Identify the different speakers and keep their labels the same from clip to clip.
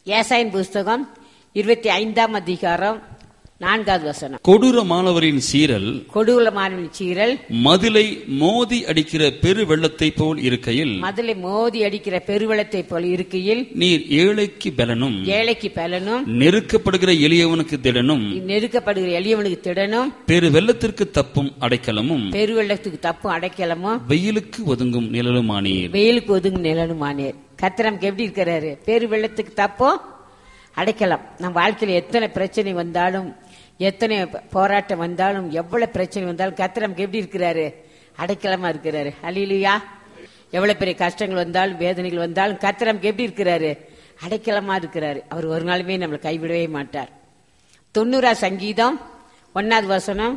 Speaker 1: ஏசாயின் புஸ்தகம் இருபத்தி ஐந்தாம் அதிகாரம் நான்காவது வசனம்
Speaker 2: கொடூரமானவரின் சீரல்
Speaker 1: கொடூரமான சீரல்
Speaker 2: மதிலை மோதி அடிக்கிற பெரு வெள்ளத்தை போல் இருக்கையில்
Speaker 1: மதுளை மோதி அடிக்கிற பெருவெள்ளத்தை போல இருக்கையில்
Speaker 2: நீர் ஏழைக்கு பலனும்
Speaker 1: ஏழைக்கு பலனும்
Speaker 2: நெருக்கப்படுகிற எளியவனுக்கு திடனும்
Speaker 1: நெருக்கப்படுகிற எளியவனுக்கு திடனும்
Speaker 2: பெரு வெள்ளத்திற்கு தப்பும் அடைக்கலமும்
Speaker 1: பெருவெள்ளத்துக்கு தப்பும் அடைக்கலமும்
Speaker 2: வெயிலுக்கு ஒதுங்கும் நிழலுமானீர்
Speaker 1: வெயிலுக்கு ஒதுங்கும் நிலனுமானேர் கர்த்தர் நமக்கு எப்படி இருக்கிறாரு பெரு வெள்ளத்துக்கு தப்போ அடைக்கலாம் நம்ம வாழ்க்கையில எத்தனை பிரச்சனை வந்தாலும் எத்தனை ப- போராட்டம் வந்தாலும் எவ்வளவு பிரச்சனை வந்தாலும் கர்த்தர் நமக்கு எப்படி இருக்கிறாரு அடைக்கலமா இருக்கிறாரு அலிலுயா எவ்வளவு பெரிய கஷ்டங்கள் வந்தாலும் வேதனைகள் வந்தாலும் கர்த்தர் நமக்கு எப்படி இருக்கிறாரு அடைக்கலமா இருக்கிறாரு அவர் ஒரு நாளுமே நம்மளை கைவிடவே மாட்டார் தொண்ணூறா சங்கீதம் ஒன்னாவது வசனம்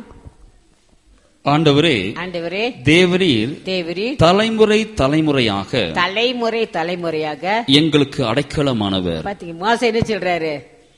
Speaker 2: ஆண்டவரே
Speaker 1: ஆண்டவரே
Speaker 2: தேவரீர்
Speaker 1: தேவரி
Speaker 2: தலைமுறை தலைமுறையாக
Speaker 1: தலைமுறை தலைமுறையாக
Speaker 2: எங்களுக்கு அடைக்கலமானவர்
Speaker 1: பாத்தீங்க மோசம் என்ன சொல்றாரு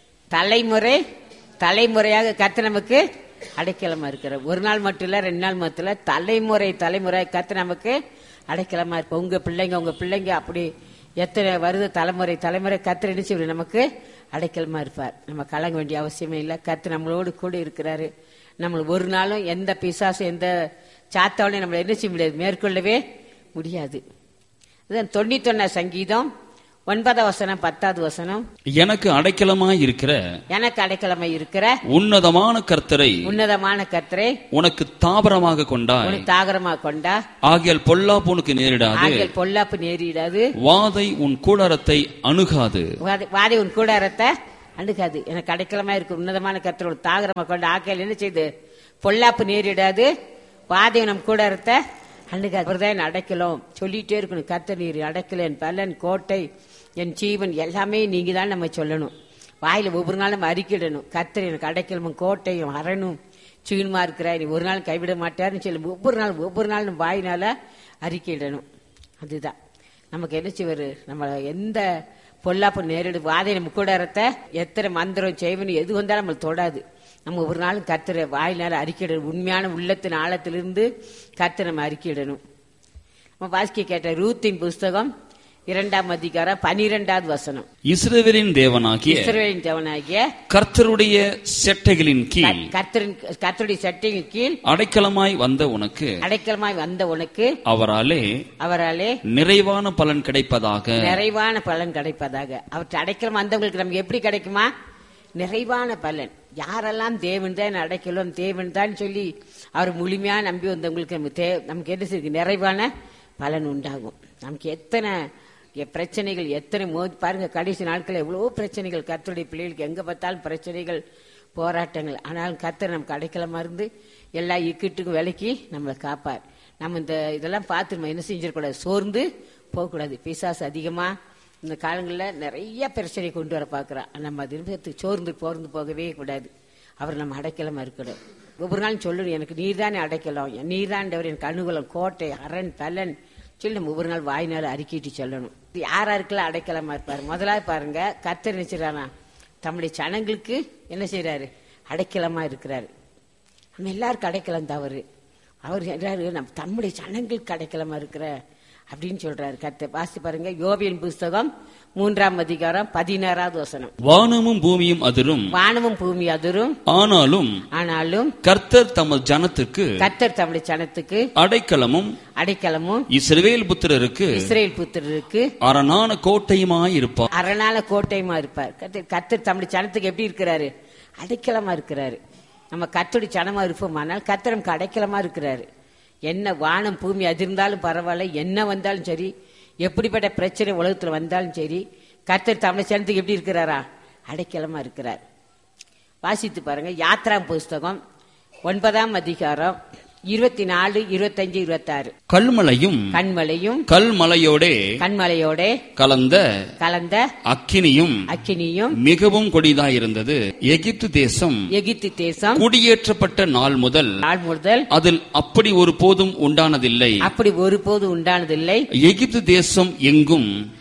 Speaker 1: தலைமுறை தலைமுறையாக கத்த நமக்கு அடைக்கலமா இருக்கிறார் ஒரு நாள் மட்டும் இல்ல ரெண்டு நாள் மட்டும் இல்ல தலைமுறை தலைமுறை கத்த நமக்கு அடைக்கலமா இருக்கு உங்க பிள்ளைங்க உங்க பிள்ளைங்க அப்படி எத்தனை வருது தலைமுறை தலைமுறை கத்திர என்ன செய்வாரு நமக்கு அடைக்கலமா இருப்பார் நம்ம கலங்க வேண்டிய அவசியமே இல்லை கத்து நம்மளோடு கூட இருக்கிறாரு நம்மளுக்கு ஒரு நாளும் எந்த பிசாசும் எந்த சாத்தாவளையும் நம்மளை என்ன செய்ய முடியாது மேற்கொள்ளவே முடியாது இதுதான் தொண்ணூத்தொன்னா சங்கீதம் ஒன்பதாம் வசனம் பத்தாவது வசனம்
Speaker 2: எனக்கு அடைக்கலமாய் இருக்கிற
Speaker 1: எனக்கு அடைக்கலமை இருக்கிற
Speaker 2: உன்னதமான கர்த்தரை
Speaker 1: உன்னதமான கர்த்தரை
Speaker 2: உனக்கு தாபரமாக கொண்டாய்
Speaker 1: உனக்கு தாகரமா கொண்டா
Speaker 2: ஆகியால் பொல்லாப்புனுக்கு நேரிடாது
Speaker 1: ஆகியல் பொல்லாப்பு நேரிடாது
Speaker 2: வாதை உன் கூடாரத்தை அணுகாது
Speaker 1: வாதை- வாதை உன் கூடாரத்தை அணுகாது எனக்கு அடைக்கலமா இருக்கு உன்னதமான கர்த்தரோட தாகரமா கொண்ட ஆக்கையில் என்ன செய்யுது பொல்லாப்பு நேரிடாது வாதை நம் கூடாரத்தை அணுகாது அவர்தான் என்னை அடைக்கலம் சொல்லிட்டே இருக்கணும் கர்த்த நீர் அடைக்கல என் பலன் கோட்டை என் ஜீவன் எல்லாமே நீங்க தான் நம்ம சொல்லணும் வாயில ஒவ்வொரு நாளும் நம்ம அறிக்கிடணும் கர்த்தர் எனக்கு அடைக்கலமும் கோட்டையும் அரணும் சீனுமா இருக்கிற நீ ஒரு நாள் கைவிட மாட்டாருன்னு சொல்லி ஒவ்வொரு நாள் ஒவ்வொரு நாள் நம்ம வாயினால அறிக்கையிடணும் அதுதான் நமக்கு என்ன செய்வாரு நம்ம எந்த பொல்லாப்பு நேரிடு வாதை நம்ம கூடாரத்தை எத்தனை மந்திரம் செய்வனு எது வந்தாலும் நம்மளை தொடாது நம்ம ஒரு நாளும் கத்துற வாயினால அறிக்கையிடணும் உண்மையான உள்ளத்தின் ஆழத்திலிருந்து கத்து நம்ம அறிக்கையிடணும் நம்ம வாசிக்க கேட்ட ரூத்தின் புஸ்தகம் இரண்டாம் அதிகாரம் பனிரெண்டாவது வசனம்
Speaker 2: இஸ்ரவேலின் தேவனாகிய
Speaker 1: இஸ்ரவேலின் தேவனாகிய
Speaker 2: கர்த்தருடைய செட்டைகளின் கீழ்
Speaker 1: கர்த்தரின் கர்த்தருடைய சட்டையின் கீழ்
Speaker 2: அடைக்கலமாய் வந்த உனக்கு
Speaker 1: அடைக்கலமாய் வந்த உனக்கு
Speaker 2: அவராலே
Speaker 1: அவராலே
Speaker 2: நிறைவான பலன் கிடைப்பதாக
Speaker 1: நிறைவான பலன் கிடைப்பதாக அவற்றை அடைக்கலம் வந்தவங்களுக்கு நமக்கு எப்படி கிடைக்குமா நிறைவான பலன் யாரெல்லாம் தேவன் தான் அடைக்கலும் தேவன் தான் சொல்லி அவர் முழுமையா நம்பி வந்தவங்களுக்கு நமக்கு தே நமக்கு என்ன செய்யுது நிறைவான பலன் உண்டாகும் நமக்கு எத்தனை எ- பிரச்சனைகள் எத்தனை மோதி பாருங்க கடைசி நாட்கள் எவ்வளவோ பிரச்சனைகள் கர்த்தருடைய பிள்ளைகளுக்கு எங்க பார்த்தாலும் பிரச்சனைகள் போராட்டங்கள் ஆனாலும் கர்த்தர் நமக்கு அடைக்கலமா இருந்து எல்லா இக்கட்டுக்கும் விலக்கி நம்மளை காப்பார் நம்ம இந்த இதெல்லாம் பார்த்து நம்ம என்ன செஞ்சிடக்கூடாது சோர்ந்து போகக்கூடாது பிசாசு அதிகமா இந்த காலங்களில் நிறைய பிரச்சனை கொண்டு வர பார்க்குறான் நம்ம திரும்பத்துக்கு சோர்ந்து போர்ந்து போகவே கூடாது அவர் நம்ம அடைக்கலமா இருக்கணும் ஒவ்வொரு நாளும் சொல்லணும் எனக்கு நீர் தானே அடைக்கலம் நீர் தான் எனக்கு அனுகூலம் கோட்டை அரண் பலன் சொல்லி நம்ம ஒவ்வொரு நாள் வாய்னால அறிக்கிட்டு சொல்லணும் இது யார் யாருக்கெல்லாம் அடைக்கலமா இருப்பாரு முதலாவது பாருங்க கத்தர் நினைச்சிடறானா தம்முடைய சனங்களுக்கு என்ன செய்றாரு அடைக்கலமா இருக்கிறாரு நம்ம எல்லாருக்கும் அடைக்கலம் தவறு அவர் சொல்றாரு நம்ம தம்முடைய சனங்களுக்கு அடைக்கலமா இருக்கிற அப்படின்னு சொல்றாரு கத்த வாசி பாருங்க யோபியன் புஸ்தகம் மூன்றாம் அதிகாரம் பதினாறாவது வசனம்
Speaker 2: வானமும் பூமியும் அதிரும்
Speaker 1: வானமும் பூமி அதிரும்
Speaker 2: ஆனாலும்
Speaker 1: ஆனாலும்
Speaker 2: கர்த்தர் தமது ஜனத்துக்கு
Speaker 1: கத்தர் தம்முடைய சனத்துக்கு
Speaker 2: அடைக்கலமும்
Speaker 1: அடைக்கலமும்
Speaker 2: இஸ்ரவேல் புத்திரருக்கு
Speaker 1: இஸ்ரேல் புத்திரருக்கு
Speaker 2: அரணான கோட்டையுமாய் இருப்பார்
Speaker 1: அரணால கோட்டையுமா இருப்பார் கத்தர் கத்தர் தம்முடைய சனத்துக்கு எப்படி இருக்கிறாரு அடைக்கலமா இருக்கிறாரு நம்ம கத்தருடைய சனமா இருப்போமானால் கத்தர் நமக்கு அடைக்கலமா இருக்கிறாரு என்ன வானம் பூமி அதிர்ந்தாலும் பரவாயில்ல என்ன வந்தாலும் சரி எப்படிப்பட்ட பிரச்சனை உலகத்துல வந்தாலும் சரி கத்தர் தம்முடைய சனத்துக்கு எப்படி இருக்கிறாரா அடைக்கலமா இருக்கிறார் வாசித்து பாருங்க யாத்ரா புஸ்தகம் ஒன்பதாம் அதிகாரம் இருபத்தி நாலு இருபத்தஞ்சு இருபத்தாறு
Speaker 2: கல்மலையும்
Speaker 1: கண்மலையும்
Speaker 2: கல்மலையோடே
Speaker 1: கண்மலையோட
Speaker 2: கலந்த
Speaker 1: கலந்த
Speaker 2: அக்கினியும்
Speaker 1: அக்கினியும்
Speaker 2: மிகவும் கொடிதாயிருந்தது எகிப்து தேசம்
Speaker 1: எகிப்து தேசம்
Speaker 2: குடியேற்றப்பட்ட நாள் முதல்
Speaker 1: நாள் முதல்
Speaker 2: அதில் அப்படி ஒரு போதும் உண்டானதில்லை
Speaker 1: அப்படி ஒருபோது உண்டானதில்லை
Speaker 2: எகிப்து தேசம் எங்கும்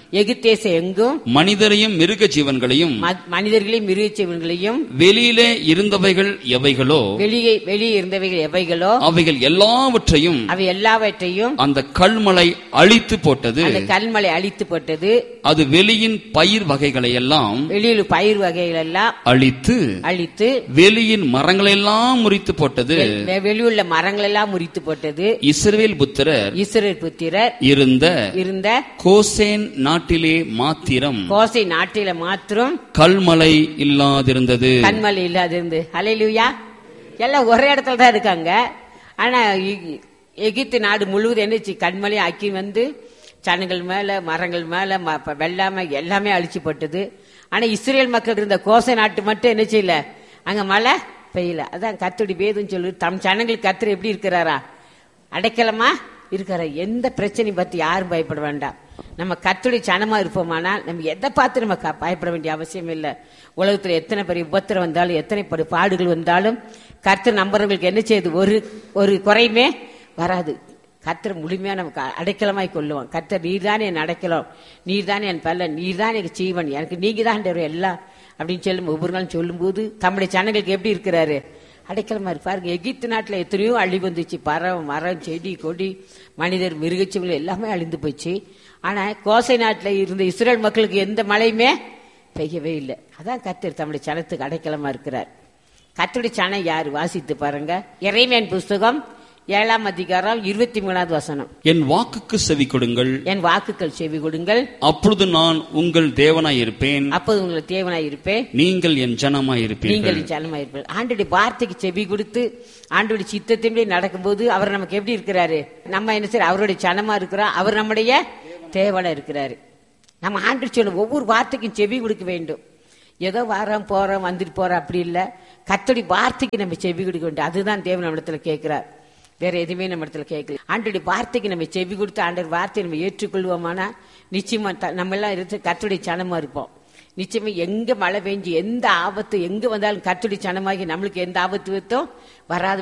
Speaker 1: எகிப்தேசம் எங்கும்
Speaker 2: மனிதரையும் மிருக ஜீவன்களையும்
Speaker 1: ம- மனிதர்களையும் மிருகச்சீவன்களையும்
Speaker 2: வெளியிலே இருந்தவைகள் எவைகளோ
Speaker 1: வெளியே வெளியே இருந்தவைகள் எவைகளோ
Speaker 2: அவைகள் எல்லாவற்றையும்
Speaker 1: அவை எல்லாவற்றையும்
Speaker 2: அந்த கல்மலை அழித்து போட்டது
Speaker 1: அந்த கல்மலை அழித்து போட்டது
Speaker 2: அது வெளியின் பயிர் வகைகளை எல்லாம்
Speaker 1: வெளியில் பயிர் வகைகள் எல்லாம்
Speaker 2: அழித்து
Speaker 1: அழித்து
Speaker 2: வெளியின் மரங்களெல்லாம் முறித்து போட்டது
Speaker 1: வெ- வெளியுள்ள மரங்கள் எல்லாம் முறித்து போட்டது
Speaker 2: இஸ்ரவேல் புத்திரர்
Speaker 1: இஸ்ரேல் புத்திரர்
Speaker 2: இருந்த
Speaker 1: இருந்த
Speaker 2: கோசேன் நாட்டிலே மாத்திரம்
Speaker 1: கோசை நாட்டில மாத்திரம்
Speaker 2: கல்மலை இல்லாதிருந்தது
Speaker 1: கண்மலை இல்லாதிருந்து ஹalleluya எல்லாம் ஒரே இடத்துல தான் இருக்காங்க ஆனா எகி- எகிப்து நாடு முழுவதும் என்னச்சு கண்மலை ஆக்கி வந்து சனங்கள் மேல மரங்கள் மேல ம- ப- வெள்ளாமை எல்லாமே அழிச்சு போட்டது ஆனா இஸ்ரேல் மக்கள் இருந்த கோசை நாட்டு மட்டும் என்ன செய்யல அங்க மழை பெய்யல அதான் கத்துடி பேதுன்னு சொல்லு தம் சனங்களுக்கு கத்துரு எப்படி இருக்கிறாரா அடைக்கலமா இருக்கிற எந்த பிரச்சனையும் பத்தி யாரும் பயப்பட வேண்டாம் நம்ம கத்துடைய சனமா இருப்போமானால் நம்ம எதை பார்த்து நம்ம க- பயப்பட வேண்டிய அவசியம் இல்லை உலகத்துல எத்தனை பெரிய உபத்திரம் வந்தாலும் எத்தனை பெரிய பாடுகள் வந்தாலும் கர்த்தர் நம்புறவங்களுக்கு என்ன செய்யுது ஒரு ஒரு குறையுமே வராது கர்த்தர் முழுமையா நமக்கு அ- அடைக்கலமாய் கொள்ளுவான் கர்த்தர் நீர் தானே என் அடைக்கலம் நீர் தானே என் பல்லன் நீர் தான் எனக்கு ஜீவன் எனக்கு நீங்க தான் எல்லாம் அப்படின்னு சொல்லும் ஒவ்வொரு நாளும் சொல்லும்போது தம்முடைய சனங்களுக்கு எப்படி இருக்கிறாரு அடைக்கலமா இருப்பாருங்க எகிப்து நாட்டுல எத்தனையோ அழிவு வந்துச்சு பறவை மரம் செடி கொடி மனிதர் மிருகச்சீவங்கள் எல்லாமே அழிந்து போச்சு ஆனா கோசை நாட்டுல இருந்த இஸ்ரேல் மக்களுக்கு எந்த மழையுமே பெய்யவே இல்லை அதான் கத்தர் தம்முடைய சனத்துக்கு அடைக்கலமா இருக்கிறார் கத்தருடைய சனம் யாரு வாசித்து பாருங்க இறைமையன் புஸ்தகம் ஏழாம் அதிகாரம் இருபத்தி மூணாவது வசனம்
Speaker 2: என் வாக்குக்கு செவி கொடுங்கள்
Speaker 1: என் வாக்குகள் செவி கொடுங்கள்
Speaker 2: அப்பொழுது நான் உங்கள் தேவனாய் இருப்பேன்
Speaker 1: அப்போது உங்களுக்கு தேவனாய் இருப்பேன்
Speaker 2: நீங்கள் என் ஜனமாய் இருப்பீர்கள்
Speaker 1: நீங்கள் ஜனமாயிருப்பீர்கள் ஆண்டுடைய வார்த்தைக்கு செவி கொடுத்து ஆண்டுடைய சித்தத்தின்படி நடக்கும்போது அவர் நமக்கு எப்படி இருக்கிறாரு நம்ம என்ன செய்ய அவருடைய சனமா இருக்கிறோம் அவர் நம்முடைய தேவனா இருக்கிறாரு நம்ம ஆண்டு சொல்லும் ஒவ்வொரு வார்த்தைக்கும் செவி கொடுக்க வேண்டும் ஏதோ வாரம் போறோம் வந்துட்டு போறோம் அப்படி இல்ல கத்தோடி வார்த்தைக்கு நம்ம செவி கொடுக்க வேண்டும் அதுதான் தேவன் நம்ம இடத்துல கேட்கிறார் வேற எதுவுமே நம்ம இடத்துல கேட்கல ஆண்டுடைய வார்த்தைக்கு நம்ம செவி கொடுத்து ஆண்டர் வார்த்தையை நம்ம ஏற்றுக்கொள்வோமானா நிச்சயமா த- நம்ம எல்லாம் இருந்து கத்துடைய சனமா இருப்போம் நிச்சயமா எங்க மழை பெஞ்சு எந்த ஆபத்து எங்க வந்தாலும் கத்துடைய சனமாகி நம்மளுக்கு எந்த ஆபத்து வந்தோ வராத